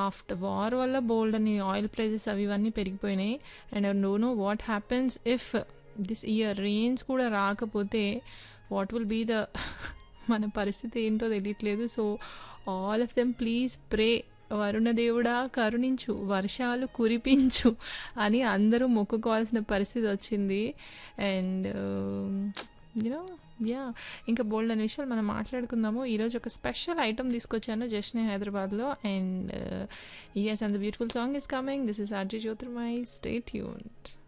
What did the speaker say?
after war వల్ల బోల్డ్ అని oil prices అవి ఇవన్నీ పెరిగిపోయినాయి and no no what happens if this year rains కూడా రాకపోతే వాట్ విల్ బీ ద మన పరిస్థితి ఏంటో తెలియట్లేదు so all of them please pray వరుణదేవుడా కరుణించు వర్షాలు కురిపించు అని అందరూ మొక్కుకోవాల్సిన పరిస్థితి వచ్చింది అండ్ యూనో యా ఇంకా బోల్డ్ అనే విషయాలు మనం మాట్లాడుకుందాము ఈరోజు ఒక స్పెషల్ ఐటమ్ తీసుకొచ్చాను జస్ట్నే హైదరాబాద్లో and yes and the beautiful song is coming this is RJ Jyothirmai stay tuned